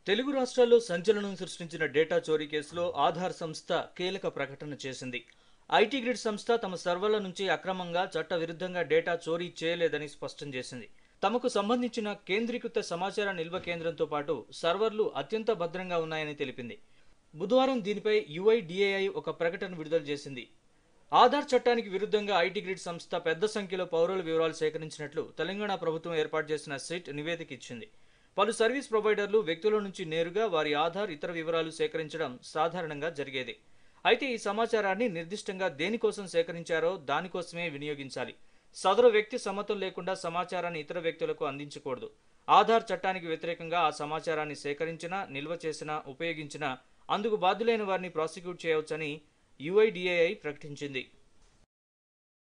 తెలుగు రాష్ట్రాల్లో సంచలనం సృష్టించిన డేటా చోరీ కేసులో ఆధార్ సంస్థ కీలక ప్రకటన చేసింది ఐటీ గ్రిడ్ సంస్థ తమ సర్వర్ల నుంచి అక్రమంగా చట్టవిరుద్ధంగా డేటా చోరీ చేయలేదని స్పష్టం చేసింది తమకు సంబంధించిన కేంద్రీకృత సమాచార నిల్వ కేంద్రంతో పాటు సర్వర్లు అత్యంత భద్రంగా ఉన్నాయని తెలిపింది బుధవారం దీనిపై యుఐడిఏఐ ఒక ప్రకటన విడుదల చేసింది ఆధార్ చట్టానికి విరుద్ధంగా ఐటీ గ్రిడ్ సంస్థ పెద్ద సంఖ్యలో పౌరుల వివరాలు సేకరించినట్లు తెలంగాణ ప్రభుత్వం ఏర్పాటు చేసిన సిట్ నివేదిక ఇచ్చింది పలు సర్వీస్ ప్రొవైడర్లు వ్యక్తుల నుంచి నేరుగా వారి ఆధార్ ఇతర వివరాలు సేకరించడం సాధారణంగా జరిగేది అయితే ఈ సమాచారాన్ని నిర్దిష్టంగా దేనికోసం సేకరించారో దానికోసమే వినియోగించాలి సదరు వ్యక్తి సమ్మతం లేకుండా సమాచారాన్ని ఇతర వ్యక్తులకు అందించకూడదు ఆధార్ చట్టానికి వ్యతిరేకంగా ఆ సమాచారాన్ని సేకరించినా నిల్వ చేసినా ఉపయోగించినా అందుకు బాధ్యులైన వారిని ప్రాసిక్యూట్ చేయవచ్చని యుఐడిఏఐ ప్రకటించింది